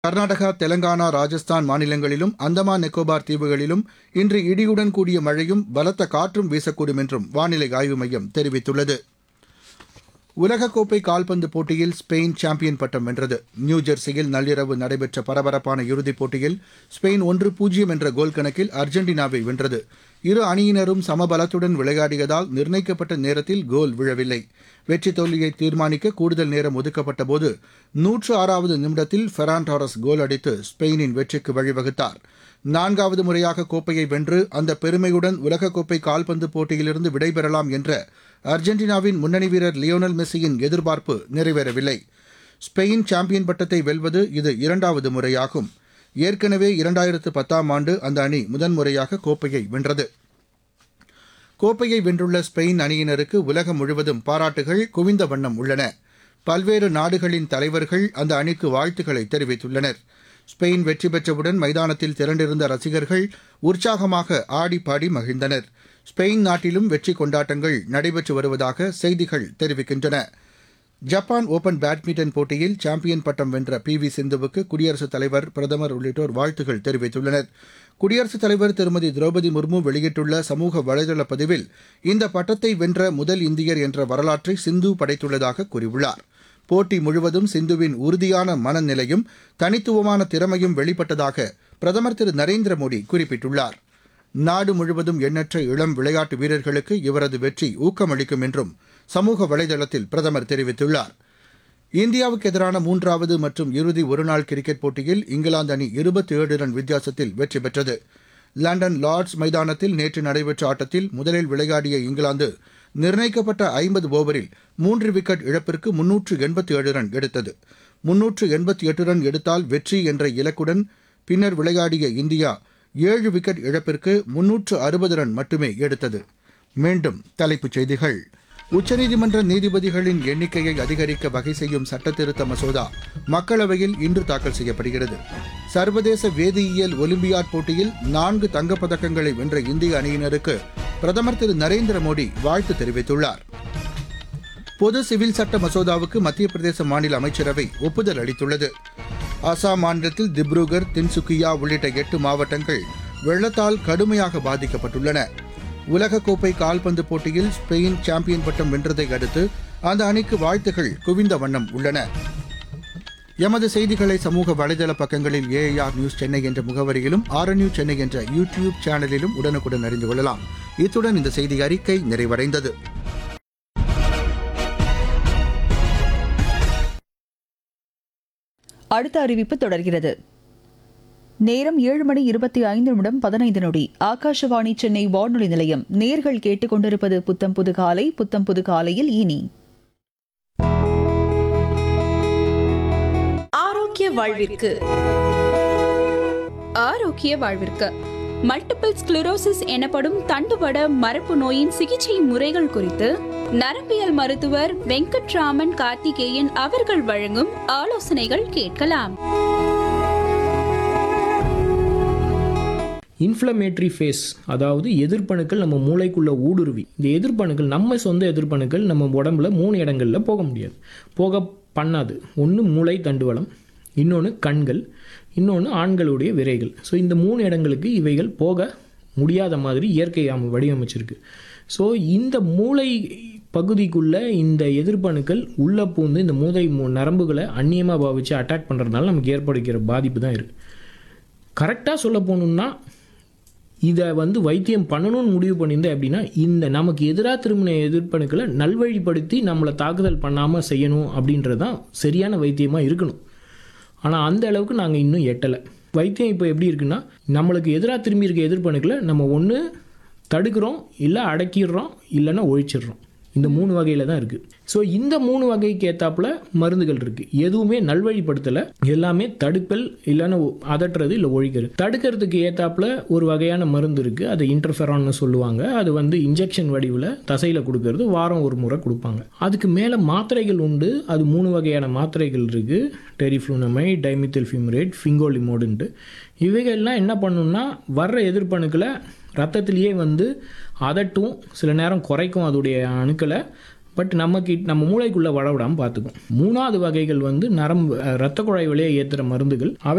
கர்நாடகா தெலங்கானா ராஜஸ்தான் மாநிலங்களிலும் அந்தமான் நிக்கோபார் தீவுகளிலும் இன்று இடியுடன் கூடிய மழையும் பலத்த காற்றும் வீசக்கூடும் என்றும் வானிலை ஆய்வு மையம் தெரிவித்துள்ளது உலகக்கோப்பை கால்பந்து போட்டியில் ஸ்பெயின் சாம்பியன் பட்டம் வென்றது நியூஜெர்சியில் நள்ளிரவு நடைபெற்ற பரபரப்பான இறுதிப் போட்டியில் ஸ்பெயின் ஒன்று பூஜ்ஜியம் என்ற கோல் கணக்கில் அர்ஜென்டினாவை வென்றது இரு அணியினரும் சமபலத்துடன் விளையாடியதால் நிர்ணயிக்கப்பட்ட நேரத்தில் கோல் விழவில்லை வெற்றி தோல்வியை தீர்மானிக்க கூடுதல் நேரம் ஒதுக்கப்பட்ட போது நூற்று ஆறாவது நிமிடத்தில் ஃபெரான் டாரஸ் கோல் அடித்து ஸ்பெயினின் வெற்றிக்கு வழிவகுத்தார் நான்காவது முறையாக கோப்பையை வென்று அந்த பெருமையுடன் உலகக்கோப்பை கால்பந்து போட்டியிலிருந்து விடைபெறலாம் என்ற அர்ஜென்டினாவின் முன்னணி வீரர் லியோனல் மெஸ்ஸியின் எதிர்பார்ப்பு நிறைவேறவில்லை ஸ்பெயின் சாம்பியன் பட்டத்தை வெல்வது இது இரண்டாவது முறையாகும் ஏற்கனவே இரண்டாயிரத்து பத்தாம் ஆண்டு அந்த அணி முதன்முறையாக கோப்பையை வென்றது கோப்பையை வென்றுள்ள ஸ்பெயின் அணியினருக்கு உலகம் முழுவதும் பாராட்டுகள் குவிந்த வண்ணம் உள்ளன பல்வேறு நாடுகளின் தலைவர்கள் அந்த அணிக்கு வாழ்த்துக்களை தெரிவித்துள்ளனர் ஸ்பெயின் வெற்றி பெற்றவுடன் மைதானத்தில் திரண்டிருந்த ரசிகர்கள் உற்சாகமாக ஆடி பாடி மகிழ்ந்தனர் ஸ்பெயின் நாட்டிலும் வெற்றி கொண்டாட்டங்கள் நடைபெற்று வருவதாக செய்திகள் தெரிவிக்கின்றன ஜப்பான் ஓபன் பேட்மிண்டன் போட்டியில் சாம்பியன் பட்டம் வென்ற பி வி சிந்துவுக்கு குடியரசுத் தலைவர் பிரதமர் உள்ளிட்டோர் வாழ்த்துகள் தெரிவித்துள்ளனர் குடியரசுத் தலைவர் திருமதி திரௌபதி முர்மு வெளியிட்டுள்ள சமூக வலைதள பதிவில் இந்த பட்டத்தை வென்ற முதல் இந்தியர் என்ற வரலாற்றை சிந்து படைத்துள்ளதாக கூறியுள்ளார் போட்டி முழுவதும் சிந்துவின் உறுதியான மனநிலையும் தனித்துவமான திறமையும் வெளிப்பட்டதாக பிரதமர் திரு நரேந்திர மோடி குறிப்பிட்டுள்ளார் நாடு முழுவதும் எண்ணற்ற இளம் விளையாட்டு வீரர்களுக்கு இவரது வெற்றி ஊக்கமளிக்கும் என்றும் சமூக வலைதளத்தில் பிரதமர் தெரிவித்துள்ளார் இந்தியாவுக்கு எதிரான மூன்றாவது மற்றும் இறுதி ஒருநாள் கிரிக்கெட் போட்டியில் இங்கிலாந்து அணி இருபத்தி ஏழு ரன் வித்தியாசத்தில் வெற்றி பெற்றது லண்டன் லார்ட்ஸ் மைதானத்தில் நேற்று நடைபெற்ற ஆட்டத்தில் முதலில் விளையாடிய இங்கிலாந்து நிர்ணயிக்கப்பட்ட ஐம்பது ஓவரில் மூன்று விக்கெட் இழப்பிற்கு முன்னூற்று எண்பத்தி ஏழு ரன் எடுத்தது முன்னூற்று எண்பத்தி எட்டு ரன் எடுத்தால் வெற்றி என்ற இலக்குடன் பின்னர் விளையாடிய இந்தியா ஏழு விக்கெட் இழப்பிற்கு முன்னூற்று அறுபது ரன் மட்டுமே எடுத்தது மீண்டும் தலைப்புச் செய்திகள் உச்சநீதிமன்ற நீதிபதிகளின் எண்ணிக்கையை அதிகரிக்க வகை செய்யும் சட்டத்திருத்த மசோதா மக்களவையில் இன்று தாக்கல் செய்யப்படுகிறது சர்வதேச வேதியியல் ஒலிம்பியாட் போட்டியில் நான்கு தங்கப்பதக்கங்களை வென்ற இந்திய அணியினருக்கு பிரதமர் திரு நரேந்திர மோடி வாழ்த்து தெரிவித்துள்ளார் பொது சிவில் சட்ட மசோதாவுக்கு மத்திய பிரதேச மாநில அமைச்சரவை ஒப்புதல் அளித்துள்ளது அசாம் மாநிலத்தில் திப்ருகர் தின்சுக்கியா உள்ளிட்ட எட்டு மாவட்டங்கள் வெள்ளத்தால் கடுமையாக பாதிக்கப்பட்டுள்ளன உலகக்கோப்பை கால்பந்து போட்டியில் ஸ்பெயின் சாம்பியன் பட்டம் வென்றதை அடுத்து அந்த அணிக்கு வாழ்த்துகள் குவிந்த வண்ணம் உள்ளன எமது செய்திகளை சமூக வலைதள பக்கங்களில் ஏஐஆர் நியூஸ் சென்னை என்ற முகவரியிலும் ஆர் நியூஸ் சென்னை என்ற யூடியூப் சேனலிலும் உடனுக்குடன் அறிந்து கொள்ளலாம் இத்துடன் இந்த செய்தி அறிக்கை நிறைவடைந்தது அடுத்த அறிவிப்பு தொடர்கிறது நேரம் ஏழு மணி இருபத்தி ஐந்து நிமிடம் பதினைந்து நொடி ஆகாஷவாணி சென்னை வானொலி நிலையம் நேர்கள் கேட்டுக்கொண்டிருப்பது புத்தம் புது காலை புத்தம் புது காலையில் இனி ஆரோக்கிய வாழ்விற்கு ஆரோக்கிய வாழ்விற்கு மல்டிபிள் ஸ்க்ளரோசிஸ் எனப்படும் தண்டுவட மரபு நோயின் சிகிச்சை முறைகள் குறித்து நரம்பியல் மருத்துவர் வெங்கட்ராமன் கார்த்திகேயன் அவர்கள் வழங்கும் ஆலோசனைகள் கேட்கலாம் இன்ஃப்ளமேட்ரி ஃபேஸ் அதாவது எதிர்ப்பணுக்கள் நம்ம மூளைக்குள்ள ஊடுருவி இந்த எதிர்ப்பணுக்கள் நம்ம சொந்த எதிர்ப்பணுக்கள் நம்ம உடம்புல மூணு இடங்களில் போக முடியாது போக பண்ணாது ஒன்று மூளை தண்டுவளம் இன்னொன்று கண்கள் இன்னொன்று ஆண்களுடைய விரைகள் ஸோ இந்த மூணு இடங்களுக்கு இவைகள் போக முடியாத மாதிரி இயற்கை அம- வடிவமைச்சிருக்கு ஸோ இந்த மூளை பகுதிக்குள்ள இந்த எதிர்ப்பணுக்கள் உள்ளே பூந்து இந்த மூளை மு- நரம்புகளை அந்நியமாக பாவிச்சு அட்டாக் பண்ணுறதுனால நமக்கு ஏற்படுகிற பாதிப்பு தான் இருக்குது கரெக்டாக சொல்ல போகணுன்னா இதை வந்து வைத்தியம் பண்ணணும்னு முடிவு பண்ணியிருந்தேன் அப்படின்னா இந்த நமக்கு எதிராக திரும்பின எதிர்ப்பணுக்களை நல்வழிப்படுத்தி நம்மளை தாக்குதல் பண்ணாமல் செய்யணும் அப்படின்றது தான் சரியான வைத்தியமாக இருக்கணும் ஆனால் அந்த அளவுக்கு நாங்கள் இன்னும் எட்டலை வைத்தியம் இப்போ எப்படி இருக்குன்னா நம்மளுக்கு எதிராக திரும்பி இருக்க எதிர்ப்பணுக்களை நம்ம ஒன்று தடுக்கிறோம் இல்லை அடக்கிடுறோம் இல்லைன்னா ஒழிச்சிடுறோம் இந்த மூணு வகையில் தான் இருக்குது ஸோ இந்த மூணு வகைக்கு ஏத்தாப்புல மருந்துகள் இருக்குது எதுவுமே நல்வழிப்படுத்தலை எல்லாமே தடுக்கல் இல்லைன்னா ஒ- அதட்டுறது இல்லை ஒழிக்கிறது தடுக்கிறதுக்கு ஏத்தாப்புல ஒரு வகையான மருந்து இருக்குது அது இன்டர்ஃபெரான்னு சொல்லுவாங்க அது வந்து இன்ஜெக்ஷன் வடிவில் தசையில் கொடுக்கறது வாரம் ஒரு முறை கொடுப்பாங்க அதுக்கு மேலே மாத்திரைகள் உண்டு அது மூணு வகையான மாத்திரைகள் இருக்குது டெரிஃப்ளூனமை டைமித்தில் ஃபியூமரேட் ஃபிங்கோலிமோடுன்ட்டு இவைகள்லாம் என்ன பண்ணுன்னா வர்ற எதிர்ப்பணுக்களை ரத்தத்திலேயே வந்து அதட்டும் சில நேரம் குறைக்கும் அதோடைய அணுக்களை பட் நமக்கு நம்ம மூளைக்குள்ளே வளவிடாமல் பார்த்துக்கும் மூணாவது வகைகள் வந்து நரம்பு அஹ், ரத்த குழாய் வழியாக ஏற்றுற மருந்துகள் அவை